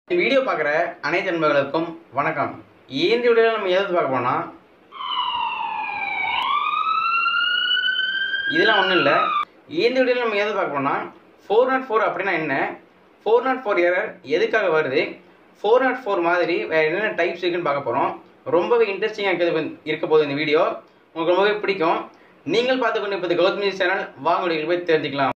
Video பார்க்குற அனைத்து நண்பர்களுக்கும் வணக்கம் இந்த வீடியோவில் நம்ம எதாவது பார்க்க போனால் இதெல்லாம் ஒன்றும் இல்லை இந்த வீடியோவில் நம்ம எதாவது பார்க்க போனால் ஃபோர் நாட் ஃபோர் அப்படின்னா என்ன ஃபோர் நாட் ஃபோர் எரர் எதுக்காக வருது ஃபோர் நாட் ஃபோர் மாதிரி வேறு என்னென்ன டைப்ஸ் இருக்குன்னு பார்க்க போகிறோம் ரொம்பவே இன்ட்ரெஸ்டிங்காக இருக்கிறது இருக்க போகுது இந்த வீடியோ உங்களுக்கு ரொம்பவே பிடிக்கும் நீங்கள் பார்த்து கொண்டு இப்போ கௌதமி சேனல் வாங்க வீடியோக்கு போய் தெரிஞ்சுக்கலாம்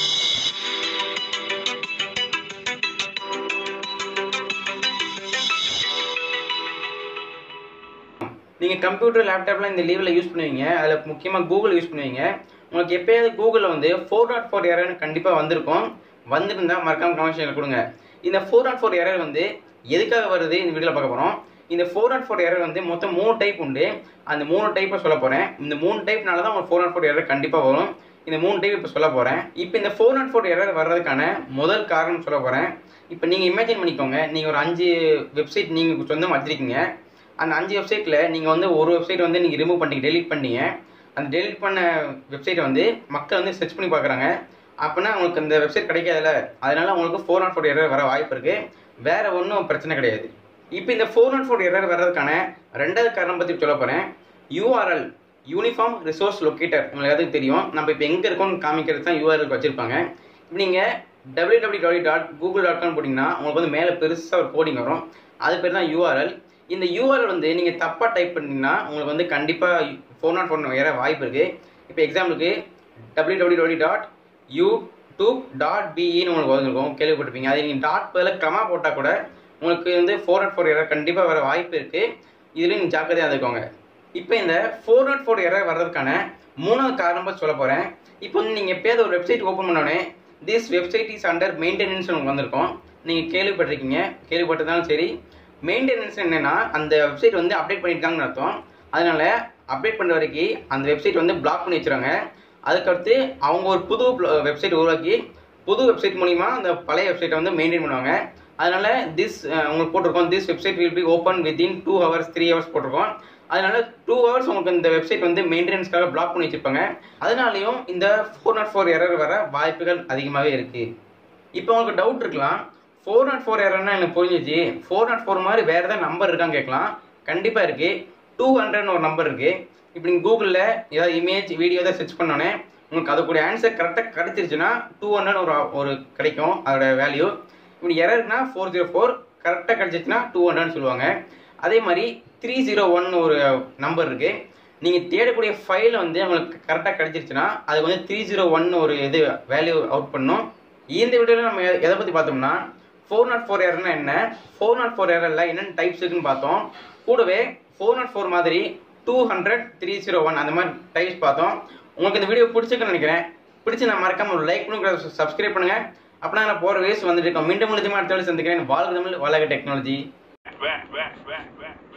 நீங்கள் கம்ப்யூட்டர் லேப்டாப்லாம் இந்த லீவில் யூஸ் பண்ணுவீங்க அதில் முக்கியமாக கூகுள் யூஸ் பண்ணுவீங்க உங்களுக்கு எப்பயாவது கூகுளில் வந்து ஃபோர் நாட் ஃபோர் எரர்னு கண்டிப்பாக வந்திருக்கும் வந்திருந்தா மறக்காம கமெண்ட் கொடுங்க இந்த ஃபோர் நாட் ஃபோர் எரர் வந்து எதுக்காக வருது இந்த வீடியோவில் பார்க்க போகிறோம் இந்த ஃபோர் நாட் ஃபோர் எரர் வந்து மொத்தம் மூணு டைப் உண்டு அந்த மூணு டைப்பை சொல்ல போகிறேன் இந்த மூணு டைப்னால தான் உங்களுக்கு ஃபோர் நாட் ஃபோர் எரர் கண்டிப்பாக வரும் இந்த மூணு டைப் இப்போ சொல்ல போகிறேன் இப்போ இந்த ஃபோர் நாட் ஃபோர் எரர் வர்றதுக்கான முதல் காரணம் சொல்ல போகிறேன் இப்போ நீங்கள் இமேஜின் பண்ணிக்கோங்க நீங்கள் ஒரு அஞ்சு வெப்சைட் நீங்கள் சொந்தமாக வச்சிருக்கீங்க அந்த அஞ்சு வெப்சைட்டில் நீங்கள் வந்து ஒரு வெப்சைட் வந்து நீங்கள் ரிமூவ் பண்ணி டெலீட் பண்ணீங்க அந்த டெலீட் பண்ண வெப்சைட்டை வந்து மக்கள் வந்து சர்ச் பண்ணி பார்க்குறாங்க அப்படின்னா உங்களுக்கு அந்த வெப்சைட் கிடைக்காதுல்ல அதனால உங்களுக்கு ஃபோர் நாட் ஃபோர் எரர் வர வாய்ப்பு இருக்குது வேற ஒன்றும் பிரச்சனை கிடையாது இப்போ இந்த ஃபோர் நாட் ஃபோர் எரர் வர்றதுக்கான ரெண்டாவது காரணம் பற்றி சொல்ல போகிறேன் யூஆர்எல் யூனிஃபார்ம் ரிசோர்ஸ் லொக்கேட்டர் உங்களுக்கு எதுக்கு தெரியும் நம்ம இப்போ எங்கே இருக்கோம்னு காமிக்கிறது தான் யூஆர்எல் வச்சுருப்பாங்க இப்போ நீங்கள் W W W dot Google dot com போட்டிங்கன்னா உங்களுக்கு வந்து மேலே பெருசாக ஒரு கோடிங் வரும் அது பேர் தான் யூஆர்எல் இந்த யூஆர்எல் வந்து நீங்கள் தப்பாக டைப் பண்ணீங்கன்னா உங்களுக்கு வந்து கண்டிப்பாக ஃபோர் நாட் ஃபோர் வேற வாய்ப்பு இருக்குது இப்போ எக்ஸாம்பிளுக்கு W W W dot YouTube dot பிஇன்னு உங்களுக்கு வந்துருக்கும் கேள்விப்பட்டிருப்பீங்க அது நீங்கள் டாட் பதில் கமா போட்டால் கூட உங்களுக்கு வந்து ஃபோர் நாட் ஃபோர் எரர் கண்டிப்பாக வர வாய்ப்பு இருக்குது இதுலேயும் நீங்கள் ஜாக்கிரதையாக இருந்துக்கோங்க இப்போ இந்த ஃபோர் நாட் ஃபோர் எரர் வர்றதுக்கான மூணாவது காரணமாக சொல்ல போகிறேன் இப்போ வந்து நீங்கள் எப்பயாவது ஒரு வெப்சைட் ஓப்பன் பண்ணோடனே this website is under maintenance உங்களுக்கு வந்திருக்கும் நீங்கள் கேள்விப்பட்டிருக்கீங்க கேள்விப்பட்டதாலும் சரி மெயின்டெனன்ஸ் என்னென்னா அந்த வெப்சைட் வந்து அப்டேட் பண்ணியிருக்காங்கன்னு அர்த்தம் அதனால் அப்டேட் பண்ணுற வரைக்கும் அந்த வெப்சைட் வந்து பிளாக் பண்ணி வச்சுருவாங்க அதுக்கடுத்து அவங்க ஒரு புது வெப்சைட் உருவாக்கி புது வெப்சைட் மூலிமா அந்த பழைய வெப்சைட்டை வந்து மெயின்டைன் பண்ணுவாங்க அதனால திஸ் உங்களுக்கு போட்டிருக்கோம் this website will be open within two hours three hours போட்டிருக்கோம் அதனால டூ ஹவர்ஸ் உங்களுக்கு இந்த வெப்சைட் வந்து மெயின்டெனன்ஸ்க்காக பிளாக் பண்ணி வச்சிருப்பாங்க அதனாலையும் இந்த ஃபோர் நாட் ஃபோர் எரர் வர வாய்ப்புகள் அதிகமாகவே இருக்குது இப்போ உங்களுக்கு டவுட் இருக்கலாம் ஃபோர் நாட் ஃபோர் எரர்னா எனக்கு புரிஞ்சிச்சு ஃபோர் நாட் ஃபோர் மாதிரி வேறு ஏதாவது நம்பர் இருக்கான்னு கேட்கலாம் கண்டிப்பாக இருக்குது டூ ஹண்ட்ரட்னு ஒரு நம்பர் இருக்குது இப்போ நீங்கள் கூகுளில் ஏதாவது இமேஜ் வீடியோ ஏதாவது சர்ச் பண்ணோன்னே உங்களுக்கு அதுக்குரிய ஆன்சர் கரெக்டாக கிடைச்சிருச்சுன்னா டூ ஹண்ட்ரட் ஒரு ஒரு கிடைக்கும் அதோட வேல்யூ இப்படி எரர்னா ஃபோர் ஜீரோ ஃபோர் கரெக்டாக கிடைச்சிச்சுன்னா டூ ஹண்ட்ரட்னு சொல்லுவாங்க அதே மாதிரி த்ரீ ஜீரோ ஒன் ஒரு நம்பர் இருக்குது நீங்கள் தேடக்கூடிய ஃபைல் வந்து உங்களுக்கு கரெக்டாக கிடைச்சிருச்சுன்னா அது வந்து த்ரீ ஜீரோ ஒன் ஒரு இது வேல்யூ அவுட் பண்ணும் இந்த வீடியோவில் நம்ம எதை பற்றி பார்த்தோம்னா ஃபோர் நாட் ஃபோர் எரர்னா என்ன ஃபோர் நாட் ஃபோர் எரரில் என்னென்ன டைப்ஸ் இருக்குன்னு பார்த்தோம் கூடவே ஃபோர் நாட் ஃபோர் மாதிரி two hundred three zero one அந்த மாதிரி டைப்ஸ் பார்த்தோம் உங்களுக்கு இந்த வீடியோ பிடிச்சிருக்குன்னு நினைக்கிறேன் பிடிச்சி நான் மறக்காம ஒரு லைக் பண்ணுங்க சப்ஸ்கிரைப் பண்ணுங்க அப்படின்னா நான் போகிற வேஸ் வந்துட்டு இருக்கோம் மீண்டும் முழுதுமா அடுத்த சந்திக்கிறேன் வாழ்க்கை தமிழ் வளக technology back, back, back, back.